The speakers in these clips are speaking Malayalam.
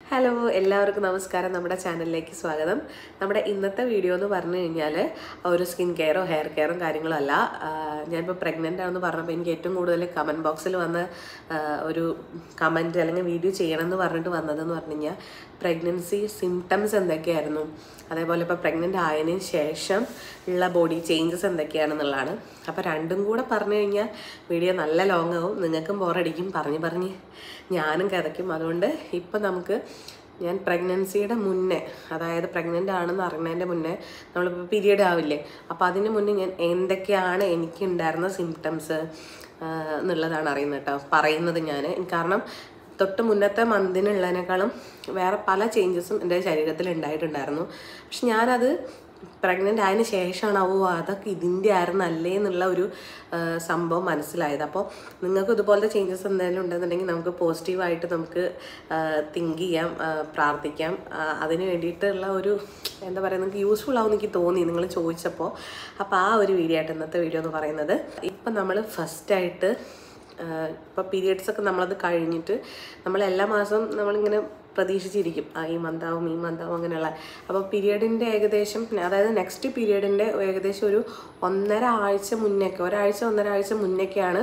ഹലോ എല്ലാവർക്കും നമസ്കാരം നമ്മുടെ ചാനലിലേക്ക് സ്വാഗതം നമ്മുടെ ഇന്നത്തെ വീഡിയോ എന്ന് പറഞ്ഞു കഴിഞ്ഞാൽ ഒരു സ്കിൻ കെയറോ ഹെയർ കെയറും കാര്യങ്ങളോ അല്ല ആഹ് ഞാനിപ്പോൾ പ്രഗ്നൻ്റ് ആണെന്ന് പറഞ്ഞപ്പോൾ എനിക്ക് ഏറ്റവും കൂടുതൽ കമൻറ്റ് ബോക്സിൽ വന്ന ആഹ് ഒരു കമൻറ്റ് അല്ലെങ്കിൽ വീഡിയോ ചെയ്യണം എന്ന് പറഞ്ഞിട്ട് വന്നതെന്ന് പറഞ്ഞു കഴിഞ്ഞാൽ പ്രഗ്നൻസി സിംറ്റംസ് എന്തൊക്കെയായിരുന്നു അതേപോലെ ഇപ്പോൾ പ്രഗ്നൻ്റ് ആയതിനു ശേഷം ഉള്ള ബോഡി ചേഞ്ചസ് എന്തൊക്കെയാണെന്നുള്ളതാണ് അപ്പോൾ രണ്ടും കൂടെ പറഞ്ഞു കഴിഞ്ഞാൽ വീഡിയോ നല്ല ലോങ് ആവും നിങ്ങൾക്കും ബോറടിക്കും പറഞ്ഞ് പറഞ്ഞ് ഞാനും കിതയ്ക്കും അതുകൊണ്ട് ഇപ്പം നമുക്ക് ഞാൻ പ്രഗ്നൻസിയുടെ മുന്നേ അതായത് പ്രഗ്നൻ്റ് ആണെന്ന് അറിയുന്നതിൻ്റെ മുന്നേ നമ്മളിപ്പോൾ പീരീഡ് ആവില്ലേ അപ്പോൾ അതിന് മുന്നേ ഞാൻ എന്തൊക്കെയാണ് എനിക്ക് ഉണ്ടായിരുന്ന സിംറ്റംസ് എന്നുള്ളതാണ് അറിയുന്നത് കേട്ടോ പറയുന്നത് ഞാൻ കാരണം തൊട്ട് മുന്നത്തെ മന്തിനുള്ളതിനേക്കാളും വേറെ പല ചേഞ്ചസും എൻ്റെ ശരീരത്തിൽ ഉണ്ടായിട്ടുണ്ടായിരുന്നു പക്ഷെ ഞാനത് പ്രഗ്നൻ്റ് ആയതിനു ശേഷമാണ് ഓ അതൊക്കെ ഇതിൻ്റെ ആയിരുന്നല്ലേ എന്നുള്ള ഒരു ആ, സംഭവം മനസ്സിലായത് അപ്പോൾ നിങ്ങൾക്ക് ഇതുപോലത്തെ ചേഞ്ചസ് എന്തെങ്കിലും ഉണ്ടെന്നുണ്ടെങ്കിൽ നമുക്ക് പോസിറ്റീവായിട്ട് നമുക്ക് തിങ്ക് ചെയ്യാം ആ, പ്രാർത്ഥിക്കാം ആ, അതിന് വേണ്ടിയിട്ടുള്ള ഒരു എന്താ പറയുക നിങ്ങൾക്ക് യൂസ്ഫുൾ ആവും എനിക്ക് തോന്നി നിങ്ങൾ ചോദിച്ചപ്പോൾ അപ്പോൾ ആ ഒരു വീഡിയോ ആയിട്ട് ഇന്നത്തെ വീഡിയോ എന്ന് പറയുന്നത് ഇപ്പം നമ്മൾ ഫസ്റ്റായിട്ട് ഇപ്പോൾ പീരിയഡ്സ് ഒക്കെ നമ്മളത് കഴിഞ്ഞിട്ട് നമ്മൾ എല്ലാ മാസവും നമ്മളിങ്ങനെ പ്രതീക്ഷിച്ചിരിക്കും ആ ഈ മന്താവും ഈ മന്താവും അങ്ങനെയുള്ള അപ്പോൾ പീരിയഡിൻ്റെ ഏകദേശം അതായത് നെക്സ്റ്റ് പീരിയഡിൻ്റെ ഏകദേശം ഒരു ഒന്നര ആഴ്ച മുന്നേക്കെ ഒരാഴ്ച ഒന്നര ആഴ്ച മുന്നേക്കെയാണ്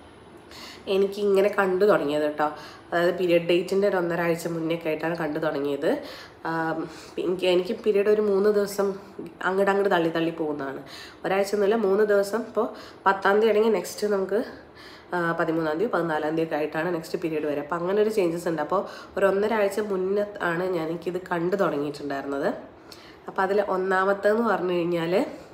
എനിക്ക് ഇങ്ങനെ കണ്ടു തുടങ്ങിയത് കേട്ടോ അതായത് പീരിയഡ് ഡേറ്റിൻ്റെ ഒരു ഒന്നര ആഴ്ച മുന്നേക്കെ ആയിട്ടാണ് കണ്ടു തുടങ്ങിയത് ആം, എനിക്ക് എനിക്ക് പീരിയഡ് ഒരു മൂന്ന് ദിവസം അങ്ങോട്ട് അങ്ങോട്ട് തള്ളി തള്ളി പോകുന്നതാണ് ഒരാഴ്ച ഒന്നുമില്ല മൂന്ന് ദിവസം ഇപ്പോൾ പത്താം തീയതി ആണെങ്കിൽ നെക്സ്റ്റ് നമുക്ക് ആ, പതിമൂന്നാം തീയതി പതിനാലാം തീയതി ഒക്കെ ആയിട്ടാണ് നെക്സ്റ്റ് പീരീഡ് വരെ അപ്പോൾ അങ്ങനെ ഒരു ചേഞ്ചസ് ഉണ്ട് അപ്പോൾ ഒരു ഒന്നര ആഴ്ച മുന്നേ ആണ് ഞാൻ എനിക്കിത് കണ്ടു തുടങ്ങിയിട്ടുണ്ടായിരുന്നത് അപ്പോൾ അതിൽ ഒന്നാമത്തെന്ന് പറഞ്ഞു കഴിഞ്ഞാൽ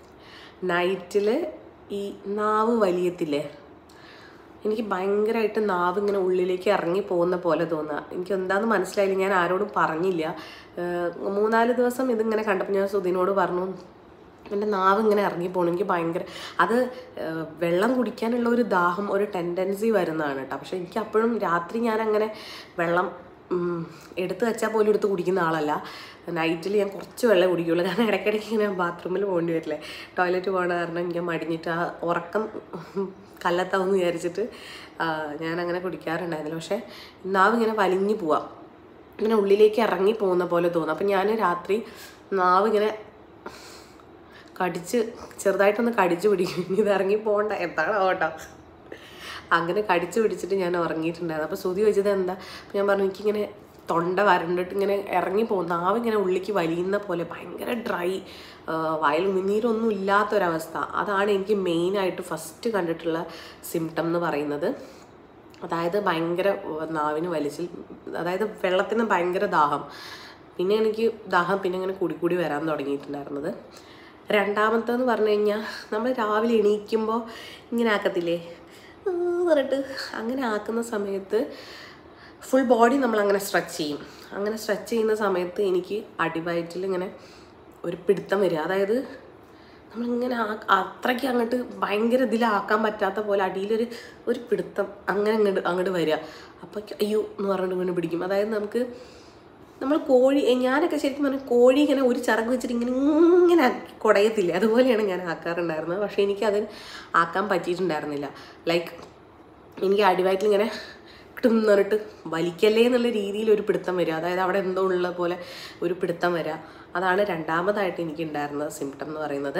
നൈറ്റിൽ ഈ നാവ് വലിയത്തില്ലേ എനിക്ക് ഭയങ്കരമായിട്ട് നാവ് ഇങ്ങനെ ഉള്ളിലേക്ക് ഇറങ്ങി പോകുന്ന പോലെ തോന്നുക എനിക്ക് എന്താണെന്ന് മനസ്സിലായില്ല ഞാൻ ആരോടും പറഞ്ഞില്ല ഏർ മൂന്നാല് ദിവസം ഇതിങ്ങനെ കണ്ടപ്പോൾ ഞാൻ സുധീനോട് പറഞ്ഞു എൻ്റെ നാവ് ഇങ്ങനെ ഇറങ്ങി പോകണം എനിക്ക് ഭയങ്കര അത് ഏർ വെള്ളം കുടിക്കാനുള്ള ഒരു ദാഹം ഒരു ടെൻഡൻസി വരുന്നതാണ് കേട്ടോ പക്ഷെ എനിക്ക് അപ്പോഴും രാത്രി ഞാൻ അങ്ങനെ വെള്ളം ഉം, എടുത്ത് വെച്ചാൽ പോലും എടുത്ത് കുടിക്കുന്ന ആളല്ല നൈറ്റിൽ ഞാൻ കുറച്ച് വെള്ളം കുടിക്കുള്ളൂ കാരണം ഇടയ്ക്കിടയ്ക്ക് ഇങ്ങനെ ബാത്റൂമിൽ പോകേണ്ടി വരില്ലേ ടോയ്ലറ്റ് പോകണ കാരണം എനിക്ക് മടിഞ്ഞിട്ട് ആ ഉറക്കം കല്ലെത്താവെന്ന് വിചാരിച്ചിട്ട് ആ, ഞാൻ അങ്ങനെ കുടിക്കാറുണ്ടായിരുന്നില്ല പക്ഷേ നാവ് ഇങ്ങനെ വലിഞ്ഞു പോവാം ഇങ്ങനെ ഉള്ളിലേക്ക് ഇറങ്ങി പോകുന്ന പോലെ തോന്നും അപ്പം ഞാൻ രാത്രി നാവ് ഇങ്ങനെ കടിച്ച് ചെറുതായിട്ടൊന്ന് കടിച്ച് പിടിക്കും ഇനി ഇത് ഇറങ്ങി പോകണ്ട എന്താണോ കേട്ടോ അങ്ങനെ കടിച്ച് പിടിച്ചിട്ട് ഞാൻ ഉറങ്ങിയിട്ടുണ്ടായിരുന്നു അപ്പോൾ ശ്രുതി വെച്ചത് എന്താ അപ്പോൾ ഞാൻ പറഞ്ഞു എനിക്കിങ്ങനെ തൊണ്ട വരണ്ടിട്ട് ഇങ്ങനെ ഇറങ്ങി പോകും നാവ് ഇങ്ങനെ ഉള്ളിലേക്ക് വലിയുന്ന പോലെ ഭയങ്കര ഡ്രൈ വയൽ ഉമിനീരൊന്നും ഇല്ലാത്തൊരവസ്ഥ അതാണ് എനിക്ക് മെയിനായിട്ട് ഫസ്റ്റ് കണ്ടിട്ടുള്ള സിംറ്റം എന്ന് പറയുന്നത് അതായത് ഭയങ്കര ഏർ നാവിന് വലിച്ചിൽ അതായത് വെള്ളത്തിന് ഭയങ്കര ദാഹം പിന്നെ എനിക്ക് ദാഹം പിന്നെ ഇങ്ങനെ കൂടി കൂടി വരാൻ തുടങ്ങിയിട്ടുണ്ടായിരുന്നത് രണ്ടാമത്തെന്ന് പറഞ്ഞു കഴിഞ്ഞാൽ നമ്മൾ രാവിലെ എണീക്കുമ്പോൾ ഇങ്ങനെ ആക്കത്തില്ലേ ആ പറഞ്ഞിട്ട് അങ്ങനെ ആക്കുന്ന സമയത്ത് ഫുൾ ബോഡി നമ്മൾ അങ്ങനെ സ്ട്രെച്ച് ചെയ്യും അങ്ങനെ സ്ട്രെച്ച് ചെയ്യുന്ന സമയത്ത് എനിക്ക് അടിവയറ്റിൽ ഇങ്ങനെ ഒരു പിടുത്തം വരിക അതായത് നമ്മളിങ്ങനെ ആ അത്രയ്ക്ക് അങ്ങോട്ട് ഭയങ്കര ഇതിലാക്കാൻ പറ്റാത്ത പോലെ അടിയിലൊരു ഒരു പിടുത്തം അങ്ങനെ അങ്ങോട്ട് അങ്ങോട്ട് വരിക അപ്പോൾ അയ്യോ എന്ന് പറഞ്ഞിട്ട് ഇങ്ങനെ പിടിക്കും അതായത് നമുക്ക് നമ്മൾ കോഴി എ, ഞാനൊക്കെ ശരിക്കും പറഞ്ഞാൽ കോഴി ഇങ്ങനെ ഒരു ചിറക് വെച്ചിട്ട് ഇങ്ങനെ ഇങ്ങനെ ആക്കി കുടയത്തില്ലേ അതുപോലെയാണ് ഞാൻ ആക്കാറുണ്ടായിരുന്നത് പക്ഷേ എനിക്കത് ആക്കാൻ പറ്റിയിട്ടുണ്ടായിരുന്നില്ല ലൈക്ക് എനിക്ക് അടിവയറ്റിൽ ഇങ്ങനെ കിട്ടും എന്ന് പറഞ്ഞിട്ട് വലിക്കല്ലേ എന്നുള്ള രീതിയിൽ ഒരു പിടുത്തം വരിക അതായത് അവിടെ എന്തോ ഉള്ള പോലെ ഒരു പിടുത്തം വരിക അതാണ് രണ്ടാമതായിട്ട് എനിക്ക് ഉണ്ടായിരുന്ന സിംറ്റം എന്ന് പറയുന്നത്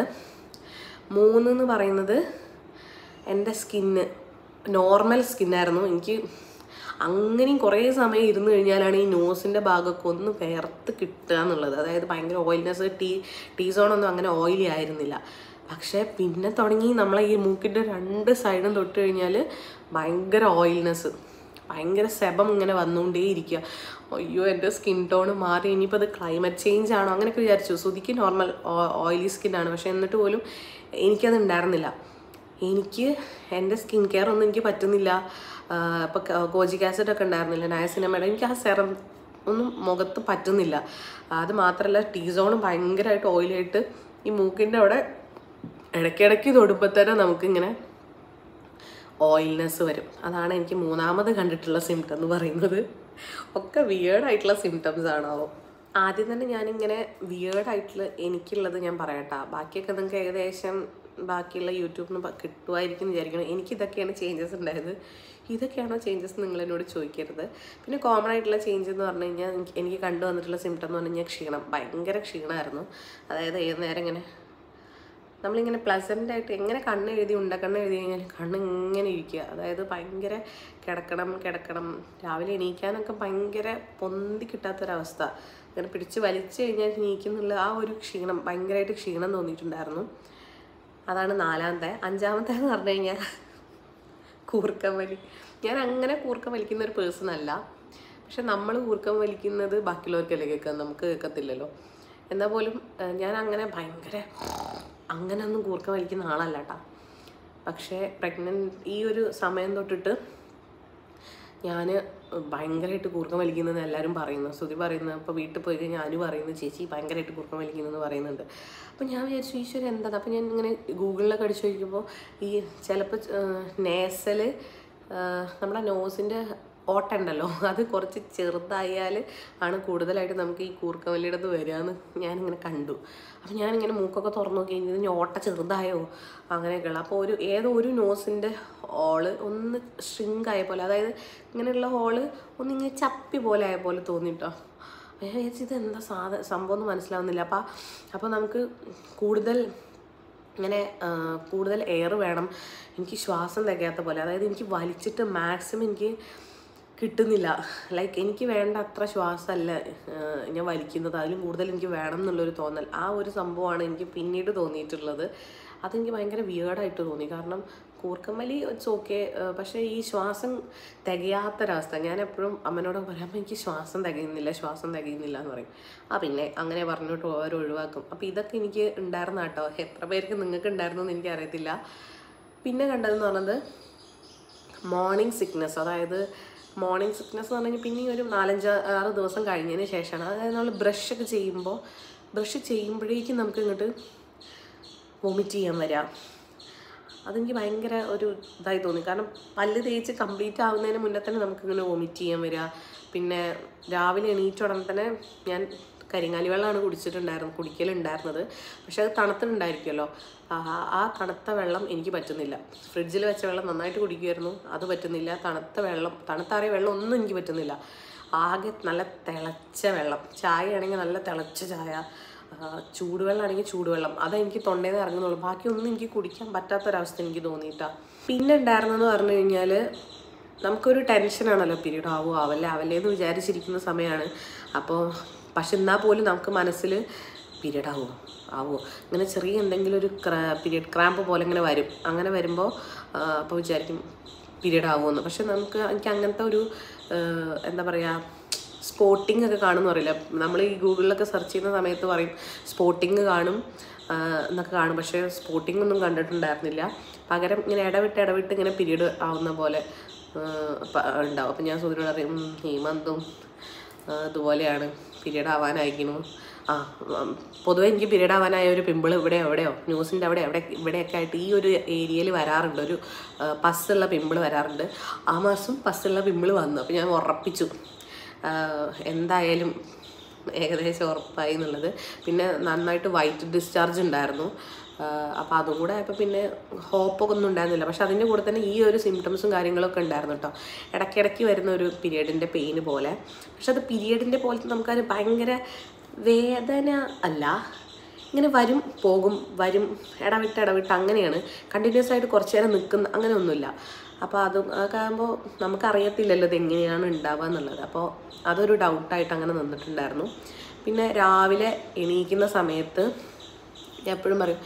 മൂന്ന് എന്ന് പറയുന്നത് എൻ്റെ സ്കിന്ന് നോർമൽ സ്കിന്നായിരുന്നു എനിക്ക് അങ്ങനെയും കുറേ സമയം ഇരുന്ന് കഴിഞ്ഞാലാണ് ഈ നോസിൻ്റെ ഭാഗമൊക്കെ ഒന്ന് വേർത്ത് കിട്ടുക എന്നുള്ളത് അതായത് ഭയങ്കര ഓയിൽനെസ് ടീ ടീ സോണൊന്നും അങ്ങനെ ഓയിലി ആയിരുന്നില്ല പക്ഷേ പിന്നെ തുടങ്ങി നമ്മളെ ഈ മൂക്കിൻ്റെ രണ്ട് സൈഡും തൊട്ട് കഴിഞ്ഞാൽ ഭയങ്കര ഓയിൽനെസ് ഭയങ്കര സെബം ഇങ്ങനെ വന്നുകൊണ്ടേയിരിക്കുക അയ്യോ എൻ്റെ സ്കിൻ ടോൺ മാറി ഇനിയിപ്പോൾ അത് ക്ലൈമറ്റ് ചേഞ്ച് ആണോ അങ്ങനെയൊക്കെ വിചാരിച്ചു സുതിക്ക് നോർമൽ ഓയിലി സ്കിന്നാണ് പക്ഷേ എന്നിട്ട് പോലും എനിക്കത് ഉണ്ടായിരുന്നില്ല എനിക്ക് എൻ്റെ സ്കിൻ കെയർ ഒന്നും എനിക്ക് പറ്റുന്നില്ല ഇപ്പോൾ കോജിക് ആസിഡ് ഒക്കെ ഉണ്ടായിരുന്നില്ല നയസിനമയുടെ എനിക്ക് ആ സെറം ഒന്നും മുഖത്ത് പറ്റുന്നില്ല അത് മാത്രമല്ല ടീ സോണും ഭയങ്കരമായിട്ട് ഓയിലായിട്ട് ഈ മൂക്കിൻ്റെ അവിടെ ഇടയ്ക്കിടയ്ക്ക് തൊടുമ്പോൾ തന്നെ നമുക്കിങ്ങനെ ഓയിൽനെസ് വരും അതാണ് എനിക്ക് മൂന്നാമത് കണ്ടിട്ടുള്ള സിംറ്റം എന്ന് പറയുന്നത് ഒക്കെ വിയേർഡായിട്ടുള്ള സിംറ്റംസ് ആണാവോ ആദ്യം തന്നെ ഞാനിങ്ങനെ വിയേർഡായിട്ടുള്ള എനിക്കുള്ളത് ഞാൻ പറയട്ടാ ബാക്കിയൊക്കെ നിങ്ങൾക്ക് ഏകദേശം ബാക്കിയുള്ള യൂട്യൂബിൽ നിന്ന് കിട്ടുമായിരിക്കും എന്ന് വിചാരിക്കണം എനിക്കിതൊക്കെയാണ് ചേഞ്ചസ് ഉണ്ടായത് ഇതൊക്കെയാണോ ചേഞ്ചസ് നിങ്ങൾ എന്നോട് ചോദിക്കരുത് പിന്നെ കോമൺ ആയിട്ടുള്ള ചേഞ്ച് എന്ന് പറഞ്ഞു കഴിഞ്ഞാൽ എനിക്ക് എനിക്ക് കണ്ടു വന്നിട്ടുള്ള സിംറ്റം എന്ന് പറഞ്ഞു കഴിഞ്ഞാൽ ക്ഷീണം ഭയങ്കര ക്ഷീണമായിരുന്നു അതായത് ഏത് നേരം ഇങ്ങനെ നമ്മളിങ്ങനെ പ്ലസൻ്റ് ആയിട്ട് എങ്ങനെ കണ്ണ് എഴുതി ഉണ്ടക്കണ്ണ് എഴുതി കഴിഞ്ഞാൽ കണ്ണ് ഇങ്ങനെ ഇരിക്കുക അതായത് ഭയങ്കര കിടക്കണം കിടക്കണം രാവിലെ എണീക്കാനൊക്കെ ഭയങ്കര പൊന്തി കിട്ടാത്തൊരവസ്ഥ ഇങ്ങനെ പിടിച്ച് വലിച്ചു കഴിഞ്ഞാൽ എണീക്കുന്നുള്ള ആ ഒരു ക്ഷീണം ഭയങ്കരമായിട്ട് ക്ഷീണം തോന്നിയിട്ടുണ്ടായിരുന്നു അതാണ് നാലാമത്തെ അഞ്ചാമത്തെ എന്ന് പറഞ്ഞു കഴിഞ്ഞാൽ കൂർക്കം വലി ഞാൻ അങ്ങനെ കൂർക്കം വലിക്കുന്ന ഒരു പേഴ്സൺ അല്ല പക്ഷെ നമ്മൾ കൂർക്കം വലിക്കുന്നത് ബാക്കിയുള്ളവർക്കല്ലേ കേൾക്കുക നമുക്ക് കേൾക്കത്തില്ലല്ലോ എന്നാൽ പോലും ഏഹ്, ഞാൻ അങ്ങനെ ഭയങ്കര അങ്ങനെ ഒന്നും കൂർക്കം വലിക്കുന്ന ആളല്ല കേട്ടോ പക്ഷേ പ്രഗ്നൻ്റ് ഈ ഒരു സമയം തൊട്ടിട്ട് ഞാൻ ഭയങ്കരമായിട്ട് കൂർക്കം വലിക്കുന്നതെന്ന് എല്ലാവരും പറയുന്നു ശ്രുതി പറയുന്നത് അപ്പോൾ വീട്ടിൽ പോയി കഴിഞ്ഞാൽ ഞാനും പറയുന്നു ചേച്ചി ഭയങ്കരമായിട്ട് കൂർക്കം വലിക്കുന്നതെന്ന് പറയുന്നുണ്ട് അപ്പോൾ ഞാൻ വിചാരിച്ചു ഈശ്വരൻ എന്താണ് അപ്പോൾ ഞാൻ ഇങ്ങനെ ഗൂഗിളിലൊക്കെ അടിച്ചു നോക്കിയപ്പോൾ ഈ ചിലപ്പോൾ നേസൽ നമ്മുടെ നോസിൻ്റെ ഓട്ടുണ്ടല്ലോ അത് കുറച്ച് ചെറുതായാൽ ആണ് കൂടുതലായിട്ട് നമുക്ക് ഈ കൂർക്കവല്ലിയുടെ അത് വരികയെന്ന് ഞാനിങ്ങനെ കണ്ടു അപ്പം ഞാനിങ്ങനെ മൂക്കൊക്കെ തുറന്നു നോക്കി കഴിഞ്ഞാൽ ഇനി ഓട്ട ചെറുതായോ അങ്ങനെയൊക്കെയുള്ള അപ്പോൾ ഒരു ഏതോ ഒരു നോസിൻ്റെ ഹോള് ഒന്ന് shrink ആയ പോലെ അതായത് ഇങ്ങനെയുള്ള ഹോള് ഒന്നിങ്ങനെ ചപ്പി പോലെ ആയ പോലെ തോന്നിട്ടോ ഞാൻ വിചാരിച്ചു ഇത് എന്താ സാധ സംഭവം എന്ന് മനസ്സിലാവുന്നില്ല അപ്പം അപ്പോൾ നമുക്ക് കൂടുതൽ ഇങ്ങനെ ആ, കൂടുതൽ എയർ വേണം എനിക്ക് ശ്വാസം തികയാത്ത പോലെ അതായത് എനിക്ക് വലിച്ചിട്ട് മാക്സിമം എനിക്ക് കിട്ടുന്നില്ല ലൈക്ക് എനിക്ക് വേണ്ട അത്ര ശ്വാസമല്ല ആ, ഞാൻ വലിക്കുന്നത് അതിലും കൂടുതൽ എനിക്ക് വേണം എന്നുള്ളൊരു തോന്നൽ ആ ഒരു സംഭവമാണ് എനിക്ക് പിന്നീട് തോന്നിയിട്ടുള്ളത് അതെനിക്ക് ഭയങ്കര വിയേർഡായിട്ട് തോന്നി കാരണം കൂർക്കമ്മലി ഇറ്റ്സ് ഓക്കെ പക്ഷേ ഈ ശ്വാസം തികയാത്തൊരവസ്ഥ ഞാൻ എപ്പോഴും അമ്മനോട് പറയാം "അമ്മ, എനിക്ക് ശ്വാസം തികയുന്നില്ല ശ്വാസം തികയുന്നില്ല എന്ന് പറയും ആ പിന്നെ അങ്ങനെ പറഞ്ഞിട്ട് അവർ ഒഴിവാക്കും അപ്പോൾ ഇതൊക്കെ എനിക്ക് ഉണ്ടായിരുന്ന കേട്ടോ എത്ര പേർക്ക് നിങ്ങൾക്ക് ഉണ്ടായിരുന്നു എന്ന് എനിക്ക് അറിയത്തില്ല പിന്നെ കണ്ടതെന്ന് പറഞ്ഞത് മോർണിംഗ് സിക്നസ് അതായത് മോർണിംഗ് സിക്നസ് എന്ന് പറഞ്ഞു കഴിഞ്ഞാൽ പിന്നെ ഒരു നാലഞ്ച് ആറ് ദിവസം കഴിഞ്ഞതിന് ശേഷമാണ് അതായത് നമ്മൾ ബ്രഷൊക്കെ ചെയ്യുമ്പോൾ ബ്രഷ് ചെയ്യുമ്പോഴേക്കും നമുക്ക് ഇങ്ങോട്ട് വൊമിറ്റ് ചെയ്യാൻ വരാം അതെനിക്ക് ഭയങ്കര ഒരു ഇതായി തോന്നി കാരണം പല്ല് തേച്ച് കംപ്ലീറ്റ് ആവുന്നതിന് മുന്നേ തന്നെ നമുക്കിങ്ങനെ വൊമിറ്റ് ചെയ്യാൻ വരിക പിന്നെ രാവിലെ എണീറ്റ ഉടനെ തന്നെ ഞാൻ കരിങ്ങാലി വെള്ളമാണ് കുടിച്ചിട്ടുണ്ടായിരുന്നത് കുടിക്കലുണ്ടായിരുന്നത് പക്ഷെ അത് തണുത്തിട്ടുണ്ടായിരിക്കുമല്ലോ ആ ആ തണുത്ത വെള്ളം എനിക്ക് പറ്റുന്നില്ല ഫ്രിഡ്ജിൽ വെച്ച വെള്ളം നന്നായിട്ട് കുടിക്കുമായിരുന്നു അത് പറ്റുന്നില്ല തണുത്ത വെള്ളം തണുത്താറിയ വെള്ളം ഒന്നും എനിക്ക് പറ്റുന്നില്ല ആകെ നല്ല തിളച്ച വെള്ളം ചായ ആണെങ്കിൽ നല്ല തിളച്ച ചായ ആ, ചൂടുവെള്ളമാണെങ്കിൽ ചൂടുവെള്ളം അതെനിക്ക് തൊണ്ടയിൽ നിന്ന് ഇറങ്ങുന്നുള്ളൂ ബാക്കിയൊന്നും എനിക്ക് കുടിക്കാൻ പറ്റാത്തൊരവസ്ഥ എനിക്ക് തോന്നിയിട്ടാ പിന്നെ ഉണ്ടായിരുന്നെന്ന് പറഞ്ഞു കഴിഞ്ഞാൽ നമുക്കൊരു ടെൻഷനാണല്ലോ പീരീഡ് ആവോ ആവല്ലേ ആവല്ലേ എന്ന് വിചാരിച്ചിരിക്കുന്ന സമയമാണ് അപ്പോൾ പക്ഷെ എന്നാൽ പോലും നമുക്ക് മനസ്സിൽ പീരീഡ് ആവോ ആവോ ഇങ്ങനെ ചെറിയ എന്തെങ്കിലും ഒരു പീരീഡ് ക്രാമ്പ് പോലെ ഇങ്ങനെ വരും അങ്ങനെ വരുമ്പോൾ അപ്പോൾ വിചാരിക്കും പീരീഡ് ആവുമെന്ന് പക്ഷെ നമുക്ക് എനിക്ക് അങ്ങനത്തെ ഒരു ആ, എന്താ പറയുക സ്പോട്ടിംഗ് ഒക്കെ കാണുമെന്ന് പറയില്ല നമ്മൾ ഈ ഗൂഗിളിലൊക്കെ സെർച്ച് ചെയ്യുന്ന സമയത്ത് പറയും സ്പോട്ടിങ് കാണും ആ, എന്നൊക്കെ കാണും പക്ഷേ സ്പോട്ടിംഗ് ഒന്നും കണ്ടിട്ടുണ്ടായിരുന്നില്ല പകരം ഇങ്ങനെ ഇടവിട്ട് ഇടവിട്ട് ഇങ്ങനെ പീരീഡ് ആവുന്ന പോലെ ആ, പ- ഉണ്ടാവും അപ്പം ഞാൻ സുധിനോട് പറയും "ഉം, ഈ മന്തും ആ, ഇതുപോലെയാണ് പീരീഡ് ആവാനായിരിക്കുന്നു ആ ഉം, പൊതുവെ എനിക്ക് പീരീഡ് ആവാനായ ഒരു പിമ്പിൾ ഇവിടെ എവിടെയോ ന്യൂസിൻ്റെ അവിടെ എവിടെ ഇവിടെയൊക്കെ ആയിട്ട് ഈ ഒരു ഏരിയയിൽ വരാറുണ്ട് ഒരു ആ, പസ്സുള്ള പിമ്പിൾ വരാറുണ്ട് ആ മാസം പസ്സുള്ള പിമ്പിൾ വന്നു അപ്പോൾ ഞാൻ ഉറപ്പിച്ചു ആഹ് എന്തായാലും ഏകദേശം ഉറപ്പായി എന്നുള്ളത് പിന്നെ നന്നായിട്ട് വൈറ്റ് ഡിസ്ചാർജ് ഉണ്ടായിരുന്നു അപ്പോൾ അതും കൂടെ ആയപ്പോൾ പിന്നെ ഹോപ്പൊക്കെ ഒന്നും ഉണ്ടായിരുന്നില്ല പക്ഷെ അതിൻ്റെ കൂടെ തന്നെ ഈ ഒരു സിംറ്റംസും കാര്യങ്ങളൊക്കെ ഉണ്ടായിരുന്നു കേട്ടോ ഇടയ്ക്കിടയ്ക്ക് വരുന്ന ഒരു പീരിയഡിൻ്റെ പെയിന് പോലെ പക്ഷെ അത് പീരിയഡിൻ്റെ പോലത്തെ നമുക്കത് ഭയങ്കര വേദന അല്ല ഇങ്ങനെ വരും പോകും വരും ഇടവിട്ട് ഇടവിട്ട് അങ്ങനെയാണ് കണ്ടിന്യൂസ് ആയിട്ട് കുറച്ച് നേരം നിൽക്കുന്ന അങ്ങനെയൊന്നുമില്ല അപ്പോൾ അത് അതൊക്കെ ആകുമ്പോൾ നമുക്കറിയത്തില്ലല്ലോ ഇത് എങ്ങനെയാണ് ഉണ്ടാവുക എന്നുള്ളത് അപ്പോൾ അതൊരു ഡൗട്ടായിട്ട് അങ്ങനെ നിന്നിട്ടുണ്ടായിരുന്നു പിന്നെ രാവിലെ എണീക്കുന്ന സമയത്ത് ഞാൻ എപ്പോഴും പറയും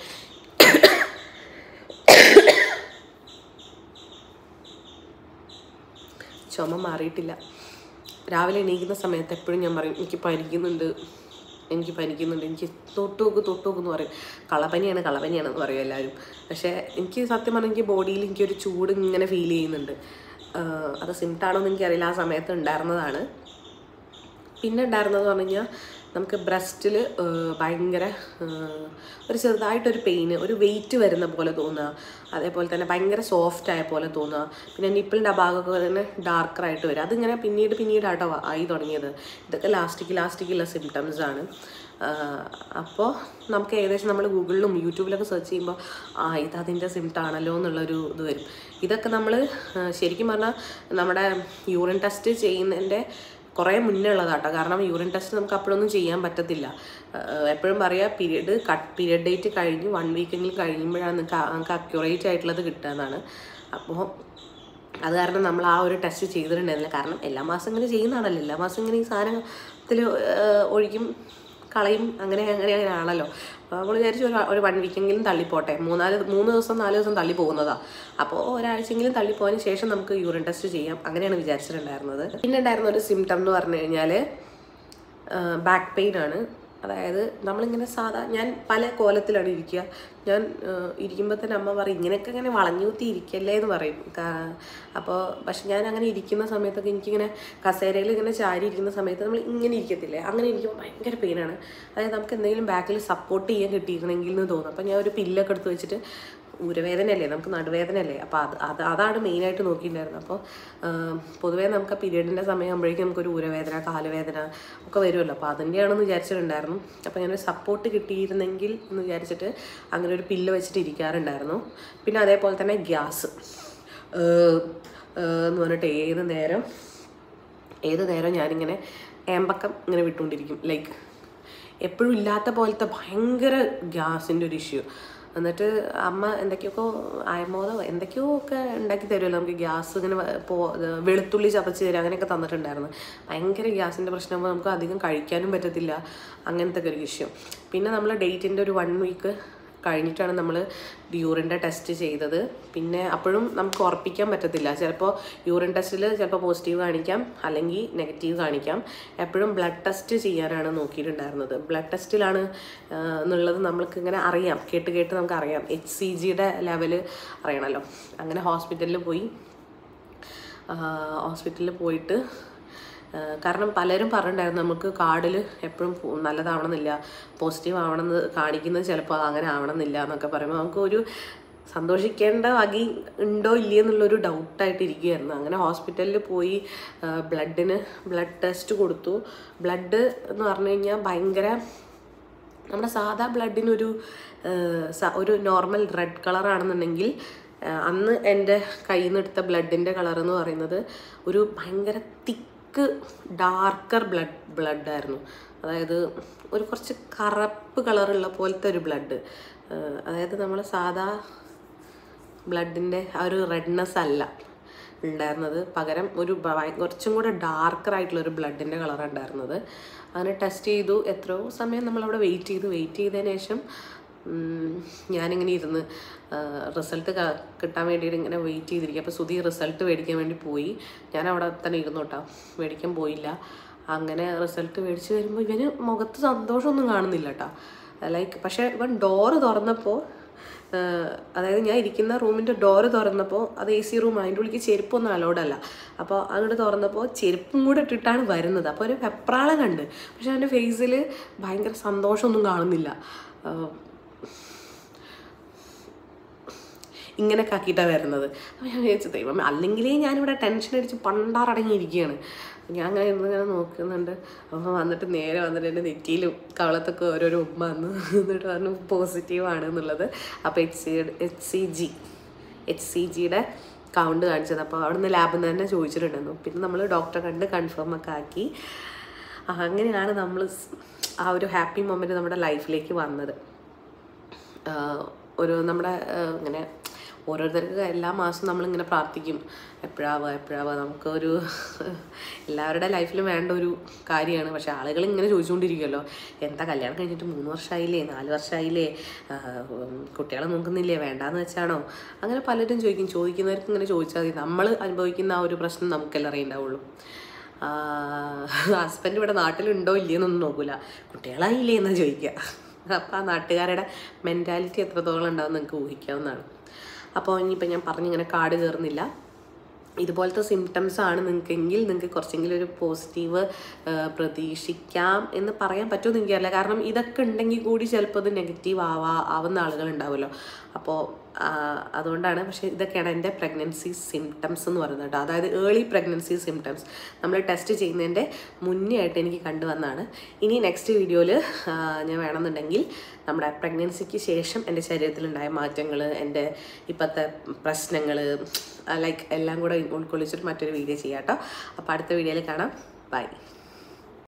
ചുമ മാറിയിട്ടില്ല രാവിലെ എണീക്കുന്ന സമയത്ത് എപ്പോഴും ഞാൻ പറയും എനിക്ക് പനിക്കുന്നുണ്ട് എനിക്ക് പനിക്കുന്നുണ്ട് എനിക്ക് തൊട്ടുനോക്ക് തൊട്ടുനോക്ക് എന്ന് പറയും കളപനിയാണ് കളപനിയാണെന്ന് പറയും എല്ലാവരും പക്ഷേ എനിക്ക് സത്യം പറഞ്ഞാൽ എനിക്ക് ബോഡിയിൽ എനിക്കൊരു ചൂട് ഇങ്ങനെ ഫീൽ ചെയ്യുന്നുണ്ട് ആഹ് അത് സിംറ്റാണോ എന്ന് എനിക്കറിയില്ല ആ സമയത്ത് ഉണ്ടായിരുന്നതാണ് പിന്നെ ഉണ്ടായിരുന്നത് പറഞ്ഞു കഴിഞ്ഞാൽ നമുക്ക് ബ്രസ്റ്റിൽ ഭയങ്കര ആ, ഒരു ചെറുതായിട്ടൊരു പെയിന് ഒരു വെയിറ്റ് വരുന്ന പോലെ തോന്നുക അതേപോലെ തന്നെ ഭയങ്കര സോഫ്റ്റ് ആയ പോലെ തോന്നുക പിന്നെ നിപ്പിളിൻ്റെ ആ ഭാഗമൊക്കെ തന്നെ ഡാർക്കറായിട്ട് വരും അതിങ്ങനെ പിന്നീട് പിന്നീടാട്ടോ ആയി തുടങ്ങിയത് ഇതൊക്കെ ലാസ്റ്റിക്ക് ലാസ്റ്റിക്കുള്ള സിംറ്റംസ് ആണ് അപ്പോൾ നമുക്ക് ഏകദേശം നമ്മൾ ഗൂഗിളിലും യൂട്യൂബിലൊക്കെ സെർച്ച് ചെയ്യുമ്പോൾ ആ ഇത് അതിൻ്റെ സിംറ്റം ആണല്ലോ എന്നുള്ളൊരു ഇത് വരും ഇതൊക്കെ നമ്മൾ ശരിക്കും പറഞ്ഞാൽ നമ്മുടെ യൂറിൻ ടെസ്റ്റ് ചെയ്യുന്നതിൻ്റെ കുറേ മുന്നേ ഉള്ളതാട്ടോ കാരണം യൂറിൻ ടെസ്റ്റ് നമുക്ക് അപ്പോഴൊന്നും ചെയ്യാൻ പറ്റത്തില്ല എപ്പോഴും പറയാം പീരീഡ് കട്ട് പീരീഡ് ഡേറ്റ് കഴിഞ്ഞ് വൺ വീക്കെങ്കിലും കഴിയുമ്പോഴാണ് നിങ്ങൾക്ക് നമുക്ക് അക്യുറേറ്റ് ആയിട്ടുള്ളത് കിട്ടുക എന്നാണ് അപ്പോൾ അത് കാരണം നമ്മൾ ആ ഒരു ടെസ്റ്റ് ചെയ്തിട്ടുണ്ടായിരുന്നില്ല കാരണം എല്ലാ മാസം ഇങ്ങനെ ചെയ്യുന്നതാണല്ലോ എല്ലാ മാസം ഇങ്ങനെ ഈ സാധനത്തിൽ ഒഴിക്കും കളയും അങ്ങനെ അങ്ങനെ അങ്ങനെ ആണല്ലോ അപ്പോൾ നമ്മൾ വിചാരിച്ചു ഒരു ഒരു വൺ വീക്കെങ്കിലും തള്ളിപ്പോട്ടെ മൂന്നാല് മൂന്ന് ദിവസം നാല് ദിവസം തള്ളി പോകുന്നതാണ് അപ്പോൾ ഒരാഴ്ചയെങ്കിലും തള്ളിപ്പോയതിന് ശേഷം നമുക്ക് യൂറിൻ ടെസ്റ്റ് ചെയ്യാം അങ്ങനെയാണ് വിചാരിച്ചിട്ടുണ്ടായിരുന്നത് പിന്നെ ഉണ്ടായിരുന്ന ഒരു സിംറ്റം എന്ന് പറഞ്ഞു കഴിഞ്ഞാൽ ബാക്ക് പെയിൻ ആണ് അതായത് നമ്മളിങ്ങനെ സാധാ ഞാൻ പല കോലത്തിലാണ് ഇരിക്കുക ഞാൻ ഇരിക്കുമ്പോൾ തന്നെ അമ്മ പറയും ഇങ്ങനെയൊക്കെ ഇങ്ങനെ വളഞ്ഞൂത്തി ഇരിക്കല്ലേ എന്ന് പറയും കാ- അപ്പോൾ പക്ഷെ ഞാൻ അങ്ങനെ ഇരിക്കുന്ന സമയത്തൊക്കെ എനിക്കിങ്ങനെ കസേരയിൽ ഇങ്ങനെ ചാരി ഇരിക്കുന്ന സമയത്ത് നമ്മൾ ഇങ്ങനെ ഇരിക്കത്തില്ലേ അങ്ങനെ ഇരിക്കുമ്പോൾ ഭയങ്കര പെയിനാണ് അതായത് നമുക്ക് എന്തെങ്കിലും ബാക്കിൽ സപ്പോർട്ട് ചെയ്യാൻ കിട്ടിയിരുന്നെങ്കിൽ എന്ന് തോന്നും അപ്പോൾ ഞാൻ ഒരു പില്ലൊക്കെ എടുത്ത് വെച്ചിട്ട് ഉരവേദനയല്ലേ നമുക്ക് നടുവേദനയല്ലേ അപ്പോൾ അത് അത് അതാണ് മെയിനായിട്ട് നോക്കിയിട്ടുണ്ടായിരുന്നത് അപ്പോൾ പൊതുവേ നമുക്ക് ആ പീരീഡിൻ്റെ സമയമാകുമ്പോഴേക്കും നമുക്കൊരു ഉരവേദന കാലുവേദന ഒക്കെ വരുമല്ലോ അപ്പോൾ അതിൻ്റെയാണെന്ന് വിചാരിച്ചിട്ടുണ്ടായിരുന്നു അപ്പോൾ ഞാൻ ഒരു സപ്പോർട്ട് കിട്ടിയിരുന്നെങ്കിൽ എന്ന് വിചാരിച്ചിട്ട് അങ്ങനെ ഒരു പില്ല് വെച്ചിട്ട് ഇരിക്കാറുണ്ടായിരുന്നു പിന്നെ അതേപോലെ തന്നെ ഗ്യാസ് എന്ന് പറഞ്ഞിട്ട് ഏത് നേരം ഏത് നേരം ഞാനിങ്ങനെ ഏമ്പക്കം ഇങ്ങനെ വിട്ടുകൊണ്ടിരിക്കും ലൈക്ക് എപ്പോഴും ഇല്ലാത്ത പോലത്തെ ഭയങ്കര ഗ്യാസിൻ്റെ ഒരു ഇഷ്യൂ എന്നിട്ട് അമ്മ എന്തൊക്കെയൊക്കെ അയമോദോ എന്തൊക്കെയോ ഒക്കെ ഉണ്ടാക്കി തരുമല്ലോ നമുക്ക് ഗ്യാസ് ഇങ്ങനെ വ- പോ ഇത് വെളുത്തുള്ളി ചതച്ച് തരും അങ്ങനെയൊക്കെ തന്നിട്ടുണ്ടായിരുന്നു ഭയങ്കര ഗ്യാസിൻ്റെ പ്രശ്നമാകുമ്പോൾ നമുക്ക് അധികം കഴിക്കാനും പറ്റത്തില്ല അങ്ങനത്തെ ഒക്കെ ഒരു ഇഷ്യൂ പിന്നെ നമ്മൾ ഡേറ്റിൻ്റെ ഒരു വൺ വീക്ക് കഴിഞ്ഞിട്ടാണ് നമ്മൾ യൂറിൻ്റെ ടെസ്റ്റ് ചെയ്തത് പിന്നെ അപ്പോഴും നമുക്ക് ഉറപ്പിക്കാൻ പറ്റത്തില്ല ചിലപ്പോൾ യൂറിൻ ടെസ്റ്റിൽ ചിലപ്പോൾ പോസിറ്റീവ് കാണിക്കാം അല്ലെങ്കിൽ നെഗറ്റീവ് കാണിക്കാം എപ്പോഴും ബ്ലഡ് ടെസ്റ്റ് ചെയ്യാനാണ് നോക്കിയിട്ടുണ്ടായിരുന്നത് ബ്ലഡ് ടെസ്റ്റിലാണ് എന്നുള്ളത് നമ്മൾക്ക് ഇങ്ങനെ അറിയാം കേട്ട് കേട്ട് നമുക്ക് അറിയാം എച്ച് സി ജിയുടെ ലെവൽ അറിയണമല്ലോ അങ്ങനെ ഹോസ്പിറ്റലിൽ പോയി ഹോസ്പിറ്റലിൽ പോയിട്ട് ആ, കാരണം പലരും പറഞ്ഞിട്ടുണ്ടായിരുന്നു നമുക്ക് കാർഡിൽ എപ്പോഴും നല്ലതാവണമെന്നില്ല പോസിറ്റീവ് ആവണമെന്ന് കാണിക്കുന്നത് ചിലപ്പോൾ അത് അങ്ങനെ ആവണമെന്നില്ല എന്നൊക്കെ പറയുമ്പോൾ നമുക്ക് ഒരു സന്തോഷിക്കേണ്ട വകി ഉണ്ടോ ഇല്ലയോ എന്നുള്ളൊരു ഡൗട്ടായിട്ട് ഇരിക്കുകയായിരുന്നു അങ്ങനെ ഹോസ്പിറ്റലിൽ പോയി ബ്ലഡിന് ബ്ലഡ് ടെസ്റ്റ് കൊടുത്തു ബ്ലഡ് എന്ന് പറഞ്ഞു കഴിഞ്ഞാൽ ഭയങ്കര നമ്മുടെ സാധാ ബ്ലഡിനൊരു ഏഹ്, സ- ഒരു നോർമൽ റെഡ് കളറാണെന്നുണ്ടെങ്കിൽ ഏഹ്, അന്ന് എൻ്റെ കയ്യിൽ നിന്ന് എടുത്ത ബ്ലഡിൻ്റെ കളർ എന്ന് പറയുന്നത് ഒരു ഭയങ്കര തിക്ക് ഡാർക്കർ ബ്ലഡ് ബ്ലഡായിരുന്നു അതായത് ഒരു കുറച്ച് കറുപ്പ് കളറുള്ള പോലത്തെ ഒരു ബ്ലഡ് അതായത് നമ്മൾ സാധാ ബ്ലഡിൻ്റെ ആ ഒരു റെഡ്നെസ് അല്ല ഉണ്ടായിരുന്നത് പകരം ഒരു ഭയ- കുറച്ചും കൂടെ ഡാർക്കർ ആയിട്ടുള്ള ഒരു ബ്ലഡിൻ്റെ കളറാണ് ഉണ്ടായിരുന്നത് അങ്ങനെ ടെസ്റ്റ് ചെയ്തു എത്രയോ സമയം നമ്മളവിടെ വെയിറ്റ് ചെയ്തു വെയിറ്റ് ചെയ്തതിന് ശേഷം ഉം, ഞാനിങ്ങനെ ഇരുന്ന് റിസൾട്ട് കിട്ടാൻ വേണ്ടിയിട്ട് ഇങ്ങനെ വെയിറ്റ് ചെയ്തിരിക്കുക അപ്പോൾ സുധി റിസൾട്ട് മേടിക്കാൻ വേണ്ടി പോയി ഞാൻ അവിടെ തന്നെ ഇരുന്നു കേട്ടോ മേടിക്കാൻ പോയില്ല അങ്ങനെ റിസൾട്ട് മേടിച്ച് വരുമ്പോൾ ഇവന് മുഖത്ത് സന്തോഷമൊന്നും കാണുന്നില്ല കേട്ടോ ലൈക്ക് പക്ഷേ ഇവൻ ഡോറ് തുറന്നപ്പോൾ ആഹ് അതായത് ഞാൻ ഇരിക്കുന്ന റൂമിൻ്റെ ഡോറ് തുറന്നപ്പോൾ അത് എ സി റൂം അതിൻ്റെ ഉള്ളിലേക്ക് ചെരുപ്പൊന്നും അലൗഡ് അല്ല അപ്പോൾ അങ്ങോട്ട് തുറന്നപ്പോൾ ചെരുപ്പും കൂടെ ഇട്ടിട്ടാണ് വരുന്നത് അപ്പോൾ ഒരു വെപ്രാളം കണ്ട് പക്ഷെ അവൻ്റെ ഫേസിൽ ഭയങ്കര സന്തോഷമൊന്നും കാണുന്നില്ല ആഹ് ഇങ്ങനെയൊക്കെ ആക്കിയിട്ടാണ് വരുന്നത് അപ്പോൾ ഞാൻ വിചാരിച്ചു ദൈവം അല്ലെങ്കിലേ ഞാനിവിടെ ടെൻഷൻ അടിച്ച് പണ്ടാറടങ്ങിയിരിക്കുകയാണ് ഞാൻ അങ്ങനെ ഇരുന്ന് ഇങ്ങനെ നോക്കുന്നുണ്ട് അപ്പോൾ വന്നിട്ട് നേരെ വന്നിട്ട് എൻ്റെ നെറ്റിയിലും കവളത്തൊക്കെ ഓരോരോ ഉമ്മ വന്ന് എന്നിട്ട് പറഞ്ഞു പോസിറ്റീവ് ആണ് എന്നുള്ളത് അപ്പോൾ H C H C G H C ജിയുടെ കൗണ്ട് കാണിച്ചത് അപ്പോൾ അവിടുന്ന് ലാബിൽ നിന്ന് തന്നെ ചോദിച്ചിട്ടുണ്ടായിരുന്നു പിന്നെ നമ്മൾ ഡോക്ടറെ കണ്ട് കൺഫേം ഒക്കെ ആക്കി ആ, അങ്ങനെയാണ് നമ്മൾ ആ ഒരു ഹാപ്പി മൊമെൻറ്റ് നമ്മുടെ ലൈഫിലേക്ക് വന്നത് ആഹ് ഒരു നമ്മുടെ ആഹ് ഇങ്ങനെ ഓരോരുത്തർക്ക് എല്ലാ മാസവും നമ്മളിങ്ങനെ പ്രാർത്ഥിക്കും എപ്പോഴാവുക എപ്പോഴാവുക നമുക്കൊരു എല്ലാവരുടെ ലൈഫിലും വേണ്ട ഒരു കാര്യമാണ് പക്ഷെ ആളുകൾ ഇങ്ങനെ ചോദിച്ചുകൊണ്ടിരിക്കുമല്ലോ എന്താ കല്യാണം കഴിഞ്ഞിട്ട് മൂന്ന് വർഷമായില്ലേ നാല് വർഷമായില്ലേ ആഹ് ഉം, കുട്ടികളെ നോക്കുന്നില്ലേ വേണ്ടാന്ന് വെച്ചാണോ അങ്ങനെ പലരും ചോദിക്കും ചോദിക്കുന്നവർക്ക് ഇങ്ങനെ ചോദിച്ചാൽ മതി നമ്മൾ അനുഭവിക്കുന്ന ആ ഒരു പ്രശ്നം നമുക്കെല്ലാം അറിയുണ്ടാവുള്ളൂ ഹസ്ബൻഡ് ഇവിടെ നാട്ടിലുണ്ടോ ഇല്ലയെന്നൊന്നും നോക്കൂല കുട്ടികളായില്ലേ എന്നാ ചോദിക്കുക അപ്പോൾ ആ നാട്ടുകാരുടെ മെൻറ്റാലിറ്റി എത്രത്തോളം ഉണ്ടാവും നിങ്ങൾക്ക് ഊഹിക്കാവുന്നതാണ് അപ്പോൾ ഇനിയിപ്പോൾ ഞാൻ പറഞ്ഞിങ്ങനെ കാട് കയറുന്നില്ല ഇതുപോലത്തെ സിംറ്റംസ് ആണ് നിങ്ങൾക്കെങ്കിൽ നിങ്ങൾക്ക് കുറച്ചെങ്കിലും ഒരു പോസിറ്റീവ് പ്രതീക്ഷിക്കാം എന്ന് പറയാൻ പറ്റുമെന്ന് എനിക്കറിയില്ല കാരണം ഇതൊക്കെ ഉണ്ടെങ്കിൽ കൂടി ചിലപ്പോൾ ഇത് നെഗറ്റീവ് ആവാ ആവുന്ന ആളുകൾ ഉണ്ടാവുമല്ലോ അപ്പോൾ അതുകൊണ്ടാണ് പക്ഷേ ഇതൊക്കെയാണ് എൻ്റെ പ്രഗ്നൻസി സിംറ്റംസ് എന്ന് പറയുന്നത് കേട്ടോ അതായത് ഏർലി പ്രഗ്നൻസി സിംറ്റംസ് നമ്മൾ ടെസ്റ്റ് ചെയ്യുന്നതിൻ്റെ മുന്നേ ആയിട്ട് എനിക്ക് കണ്ടുവന്നാണ് ഇനി നെക്സ്റ്റ് വീഡിയോയിൽ ഞാൻ വേണമെന്നുണ്ടെങ്കിൽ നമ്മുടെ പ്രഗ്നൻസിക്ക് ശേഷം എൻ്റെ ശരീരത്തിലുണ്ടായ മാറ്റങ്ങൾ എൻ്റെ ഇപ്പോഴത്തെ പ്രശ്നങ്ങൾ ലൈക്ക് എല്ലാം കൂടെ ഉൾക്കൊള്ളിച്ചിട്ട് മറ്റൊരു വീഡിയോ ചെയ്യാം കേട്ടോ അപ്പോൾ അടുത്ത വീഡിയോയിൽ കാണാം ബൈ